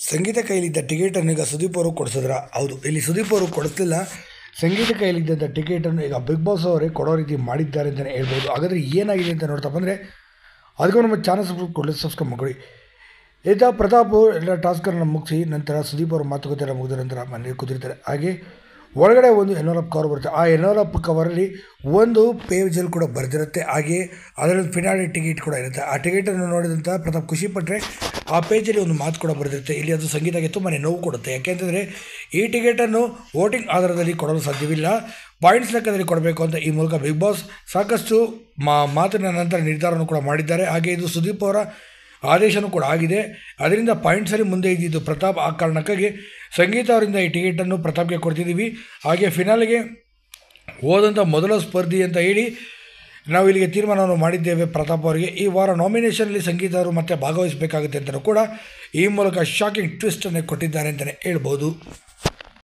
ಸಂಗೀತ ಕೈಲಿದ್ದ ಟಿಕೆಟನ್ನು ಈಗ ಸುದೀಪ್ ಅವರು ಕೊಡಿಸಿದ್ರ ಹೌದು ಇಲ್ಲಿ ಸುದೀಪ್ ಅವರು ಕೊಡಿಸ್ಲಿಲ್ಲ ಸಂಗೀತ ಕೈಲಿದ್ದಂಥ ಟಿಕೆಟನ್ನು ಈಗ ಬಿಗ್ ಬಾಸ್ ಅವರೇ ಕೊಡೋ ರೀತಿ ಮಾಡಿದ್ದಾರೆ ಅಂತಲೇ ಹೇಳ್ಬೋದು ಹಾಗಾದರೆ ಏನಾಗಿದೆ ಅಂತ ನೋಡ್ತಾ ಬಂದರೆ ಅದಕ್ಕೂ ನಮ್ಮ ಚಾನಲ್ ಸಬ್ಸ್ಕ್ರೈಬ್ ಕೊಡಲಿ ಸಬ್ಸ್ಕ್ರೈಬ್ ಮಾಡ್ಕೊಳ್ಳಿ ಈತ ಪ್ರತಾಪ್ ಎಲ್ಲ ಟಾಸ್ಕನ್ನು ಮುಗಿಸಿ ನಂತರ ಸುದೀಪ್ ಅವರು ಮಾತುಕತೆ ಎಲ್ಲ ಮುಗಿದ ನಂತರ ಮನೆಗೆ ಕುದುರ್ತಾರೆ ಹಾಗೆ ಒಳಗಡೆ ಒಂದು ಎನ್ವಲಪ್ ಕವರ್ ಬರುತ್ತೆ ಆ ಎನ್ವಲಪ್ ಕವರಲ್ಲಿ ಒಂದು ಪೇಜಲ್ಲಿ ಕೂಡ ಬರೆದಿರುತ್ತೆ ಹಾಗೆ ಅದರಲ್ಲಿ ಫಿನಾಲಿ ಟಿಕೆಟ್ ಕೂಡ ಇರುತ್ತೆ ಆ ಟಿಕೆಟನ್ನು ನೋಡಿದಂಥ ಪ್ರತಾಪ್ ಖುಷಿ ಪಟ್ಟರೆ ಆ ಪೇಜಲ್ಲಿ ಒಂದು ಮಾತು ಕೂಡ ಬರೆದಿರುತ್ತೆ ಇಲ್ಲಿ ಅದು ಸಂಗೀತಕ್ಕೆ ತುಂಬಾ ನೋವು ಕೊಡುತ್ತೆ ಯಾಕೆಂತಂದರೆ ಈ ಟಿಕೆಟನ್ನು ವೋಟಿಂಗ್ ಆಧಾರದಲ್ಲಿ ಕೊಡಲು ಸಾಧ್ಯವಿಲ್ಲ ಪಾಯಿಂಟ್ಸ್ ಲೆಕ್ಕದಲ್ಲಿ ಕೊಡಬೇಕು ಅಂತ ಈ ಮೂಲಕ ಬಿಗ್ ಬಾಸ್ ಸಾಕಷ್ಟು ಮಾ ಮಾತಿನ ನಂತರ ನಿರ್ಧಾರವನ್ನು ಕೂಡ ಮಾಡಿದ್ದಾರೆ ಹಾಗೆ ಇದು ಸುದೀಪ್ ಅವರ ಆದೇಶನೂ ಕೂಡ ಆಗಿದೆ ಅದರಿಂದ ಪಾಯಿಂಟ್ಸಲ್ಲಿ ಮುಂದೆ ಇದ್ದಿದ್ದು ಪ್ರತಾಪ್ ಆ ಕಾರಣಕ್ಕಾಗಿ ಸಂಗೀತ ಅವರಿಂದ ಈ ಟಿಕೆಟನ್ನು ಪ್ರತಾಪ್ಗೆ ಕೊಡ್ತಿದ್ದೀವಿ ಹಾಗೆ ಫಿನಾಲಿಗೆ ಹೋದಂಥ ಮೊದಲ ಸ್ಪರ್ಧಿ ಅಂತ ಹೇಳಿ ನಾವು ಇಲ್ಲಿಗೆ ತೀರ್ಮಾನವನ್ನು ಮಾಡಿದ್ದೇವೆ ಪ್ರತಾಪ್ ಅವರಿಗೆ ಈ ವಾರ ನಾಮಿನೇಷನಲ್ಲಿ ಸಂಗೀತ ಅವರು ಮತ್ತೆ ಭಾಗವಹಿಸಬೇಕಾಗುತ್ತೆ ಅಂತಲೂ ಕೂಡ ಈ ಮೂಲಕ ಶಾಕಿಂಗ್ ಟ್ವಿಸ್ಟನ್ನೇ ಕೊಟ್ಟಿದ್ದಾರೆ ಅಂತಲೇ ಹೇಳ್ಬೋದು